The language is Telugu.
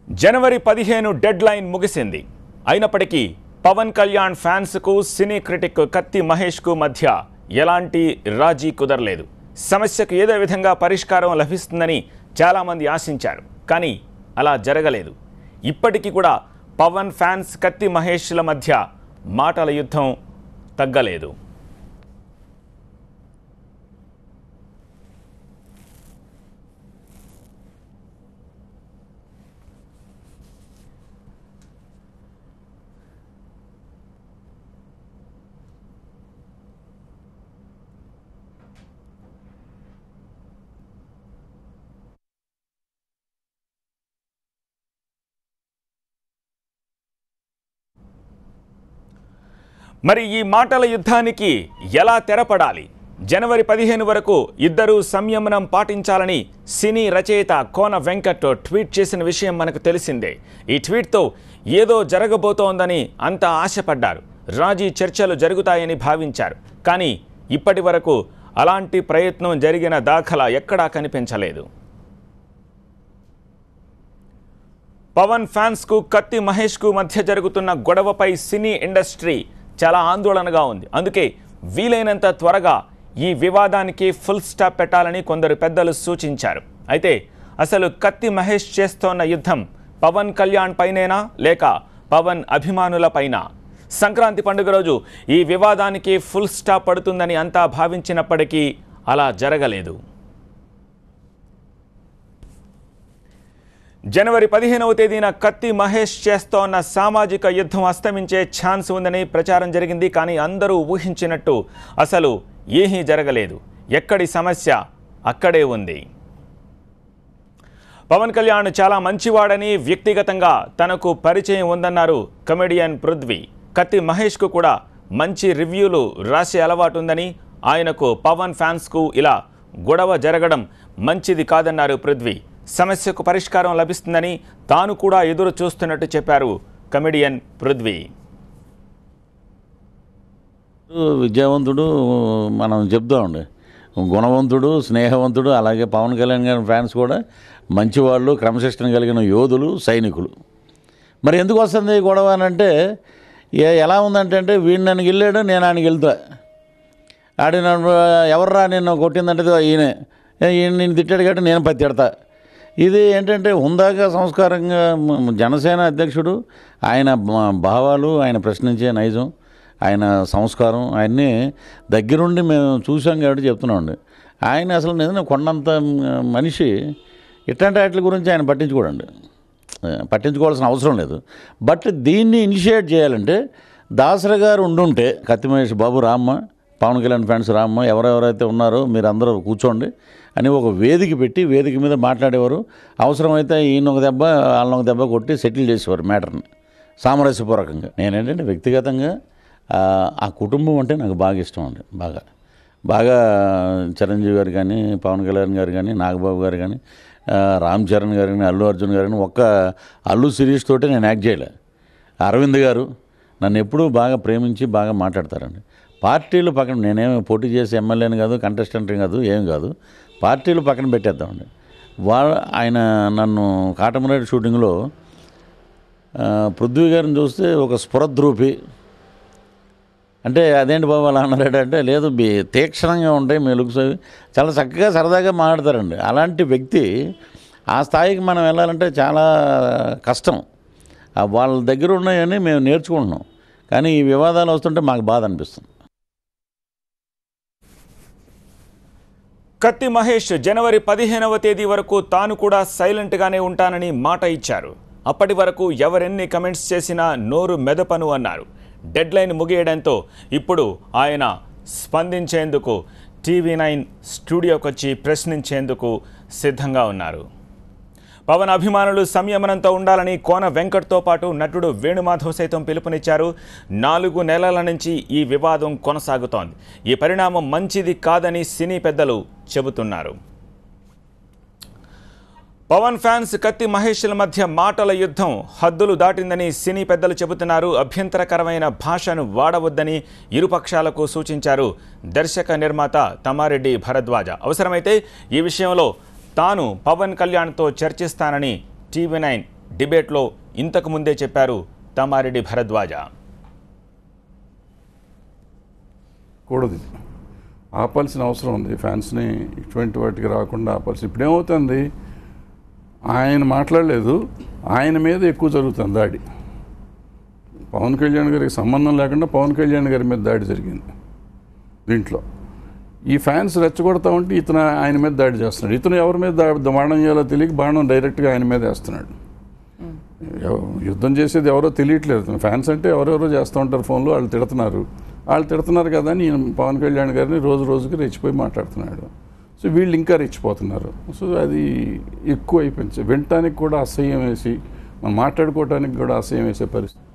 జనవరి పదిహేను డెడ్ లైన్ ముగిసింది అయినప్పటికీ పవన్ కళ్యాణ్ ఫ్యాన్స్కు సినీ క్రిటిక్ కత్తి మహేష్కు మధ్య ఎలాంటి రాజీ కుదరలేదు సమస్యకు ఏదో విధంగా పరిష్కారం లభిస్తుందని చాలామంది ఆశించారు కానీ అలా జరగలేదు ఇప్పటికీ కూడా పవన్ ఫ్యాన్స్ కత్తి మహేష్ల మధ్య మాటల యుద్ధం తగ్గలేదు మరి ఈ మాటల యుద్ధానికి ఎలా తెరపడాలి జనవరి పదిహేను వరకు ఇద్దరూ సంయమనం పాటించాలని సినీ రచయిత కోన వెంకట్ ట్వీట్ చేసిన విషయం మనకు తెలిసిందే ఈ ట్వీట్తో ఏదో జరగబోతోందని అంతా ఆశపడ్డారు రాజీ చర్చలు జరుగుతాయని భావించారు కానీ ఇప్పటి వరకు అలాంటి ప్రయత్నం జరిగిన దాఖలా ఎక్కడా కనిపించలేదు పవన్ ఫ్యాన్స్కు కత్తి మహేష్కు మధ్య జరుగుతున్న గొడవపై సినీ ఇండస్ట్రీ చాలా ఆందోళనగా ఉంది అందుకే వీలైనంత త్వరగా ఈ వివాదానికి ఫుల్ స్టాప్ పెట్టాలని కొందరు పెద్దలు సూచించారు అయితే అసలు కత్తి మహేష్ చేస్తోన్న యుద్ధం పవన్ కళ్యాణ్ పైనేనా లేక పవన్ అభిమానుల పైన సంక్రాంతి పండుగ రోజు ఈ వివాదానికి ఫుల్ స్టాప్ పడుతుందని అంతా భావించినప్పటికీ అలా జరగలేదు జనవరి పదిహేనవ తేదీన కత్తి మహేష్ చేస్తోన్న సామాజిక యుద్ధం అస్తమించే ఛాన్స్ ఉందని ప్రచారం జరిగింది కానీ అందరూ ఊహించినట్టు అసలు ఏమీ జరగలేదు ఎక్కడి సమస్య అక్కడే ఉంది పవన్ కళ్యాణ్ చాలా మంచివాడని వ్యక్తిగతంగా తనకు పరిచయం ఉందన్నారు కమెడియన్ పృథ్వీ కత్తి మహేష్కు కూడా మంచి రివ్యూలు రాసే అలవాటు ఉందని ఆయనకు పవన్ ఫ్యాన్స్కు ఇలా గొడవ జరగడం మంచిది కాదన్నారు పృథ్వీ సమస్యకు పరిష్కారం లభిస్తుందని తాను కూడా ఎదురు చూస్తున్నట్టు చెప్పారు కమెడియన్ పృథ్వీ విద్యావంతుడు మనం చెప్తామండి గుణవంతుడు స్నేహవంతుడు అలాగే పవన్ కళ్యాణ్ గారి ఫ్యాన్స్ కూడా మంచివాళ్ళు క్రమశిక్షణ కలిగిన యోధులు సైనికులు మరి ఎందుకు వస్తుంది ఈ గొడవ అని అంటే ఏ ఎలా ఉందంటే అంటే వీడు నన్ను గెళ్ళాడు నేను ఆయనకి వెళ్తా ఆడి నన్ను ఎవర్రా నిన్ను కొట్టిందంటే ఇదిగో ఈయనే ఏ, ఈయన నేను తిట్టాడు కాబట్టి నేను పత్తి తిడతా ఇది ఏంటంటే హుందాగా సంస్కారంగా మ- జనసేన అధ్యక్షుడు ఆయన బ- భావాలు ఆయన ప్రశ్నించే నైజం ఆయన సంస్కారం ఆయన్ని దగ్గరుండి మేము చూసాం కాబట్టి చెప్తున్నామండి ఆయన అసలు నిజంగా కొండంత మ- మనిషి ఇట్లాంటి వాటి గురించి ఆయన పట్టించుకోడండి ఆ, పట్టించుకోవాల్సిన అవసరం లేదు బట్ దీన్ని ఇనిషియేట్ చేయాలంటే దాసరి గారు ఉండుంటే కత్తి మహేష్ బాబు రామ్మ పవన్ కళ్యాణ్ ఫ్రెండ్స్ రామ్మ ఎవరెవరైతే ఉన్నారో మీరు అందరూ కూర్చోండి అని ఒక వేదిక పెట్టి వేదిక మీద మాట్లాడేవారు అవసరమైతే ఈయన ఒక దెబ్బ వాళ్ళని ఒక దెబ్బ కొట్టి సెటిల్ చేసేవారు మ్యాటర్ని సామరస్యపూర్వకంగా నేనేంటంటే వ్యక్తిగతంగా ఆ, ఆ కుటుంబం అంటే నాకు బాగా ఇష్టం అండి బాగా బాగా చిరంజీవి గారు కానీ పవన్ కళ్యాణ్ గారు కానీ నాగబాబు గారు కానీ ఆ, రామ్ చరణ్ గారు కానీ అల్లు అర్జున్ గారు కానీ ఒక్క అల్లు సిరీస్ తోటి నేను యాక్ట్ చేయలే అరవింద్ గారు నన్ను ఎప్పుడూ బాగా ప్రేమించి బాగా మాట్లాడతారండి పార్టీలు పక్కన నేనేమి పోటీ చేసి ఎమ్మెల్యేని కాదు కంటెస్టెంట్ కాదు ఏం కాదు పార్టీలు పక్కన పెట్టేద్దామండి వాళ్ళ ఆయన నన్ను కాటమరేడు షూటింగ్లో ఆ, పృథ్వీ గారిని చూస్తే ఒక స్ఫురద్రూపి అంటే అదేంటి బాబు అలా అన్నాడు అంటే లేదు మీ తీక్షణంగా ఉంటాయి మీ లుక్స్ అవి చాలా చక్కగా సరదాగా మాట్లాడతారండి అలాంటి వ్యక్తి ఆ స్థాయికి మనం వెళ్ళాలంటే చాలా కష్టం ఆ వాళ్ళ దగ్గర ఉన్నాయని మేము నేర్చుకుంటున్నాం కానీ ఈ వివాదాలు వస్తుంటే మాకు బాధ అనిపిస్తుంది కత్తి మహేష్ జనవరి పదిహేనవ తేదీ వరకు తాను కూడా సైలెంట్గానే ఉంటానని మాట ఇచ్చారు అప్పటి వరకు ఎవరెన్ని కమెంట్స్ చేసినా నోరు మెదపను అన్నారు డెడ్ లైన్ ముగియడంతో ఇప్పుడు ఆయన స్పందించేందుకు టీవీ నైన్ స్టూడియోకి వచ్చి ప్రశ్నించేందుకు సిద్ధంగా ఉన్నారు పవన్ అభిమానులు సంయమనంతో ఉండాలని కోన వెంకట్తో పాటు నటుడు వేణుమాధవ్ సైతం పిలుపునిచ్చారు నాలుగు నెలల నుంచి ఈ వివాదం కొనసాగుతోంది ఈ పరిణామం మంచిది కాదని సినీ పెద్దలు చెబుతున్నారు పవన్ ఫ్యాన్స్ కత్తి మహేష్ల మధ్య మాటల యుద్ధం హద్దులు దాటిందని సినీ పెద్దలు చెబుతున్నారు అభ్యంతరకరమైన భాషను వాడవద్దని ఇరుపక్షాలకు సూచించారు దర్శక నిర్మాత తమారెడ్డి భరద్వాజ అవసరమైతే ఈ విషయంలో తాను పవన్ కళ్యాణ్తో చర్చిస్తానని టీవీ నైన్ డిబేట్లో ఇంతకు ముందే చెప్పారు తమ్మారెడ్డి భరద్వాజ కూడదు ఇది ఆపాల్సిన అవసరం ఉంది ఫ్యాన్స్ని ఇటువంటి వాటికి రాకుండా ఆపాల్సి ఇప్పుడు ఏమవుతుంది ఆయన మాట్లాడలేదు ఆయన మీద ఎక్కువ జరుగుతుంది దాడి పవన్ కళ్యాణ్ గారికి సంబంధం లేకుండా పవన్ కళ్యాణ్ గారి మీద దాడి జరిగింది దీంట్లో ఈ ఫ్యాన్స్ రెచ్చగొడతా ఉంటే ఇతను ఆయన మీద దాడి చేస్తున్నాడు ఇతను ఎవరి మీద దా- బాణం చేయాలో తెలియక బాణం డైరెక్ట్గా ఆయన మీద వేస్తున్నాడు ఎవ- యుద్ధం చేసేది ఎవరో తెలియట్లేదు ఫ్యాన్స్ అంటే ఎవరెవరో చేస్తూ ఉంటారు ఫోన్లో వాళ్ళు తిడుతున్నారు వాళ్ళు తిడుతున్నారు కదా అని ఈయన పవన్ కళ్యాణ్ గారిని రోజు రోజుకి రెచ్చిపోయి మాట్లాడుతున్నాడు సో వీళ్ళు ఇంకా రెచ్చిపోతున్నారు సో అది ఎక్కువ అయిపోయింది వినటానికి కూడా అసహ్యం వేసి మనం మాట్లాడుకోవడానికి కూడా అసహ్యం వేసే పరిస్థితి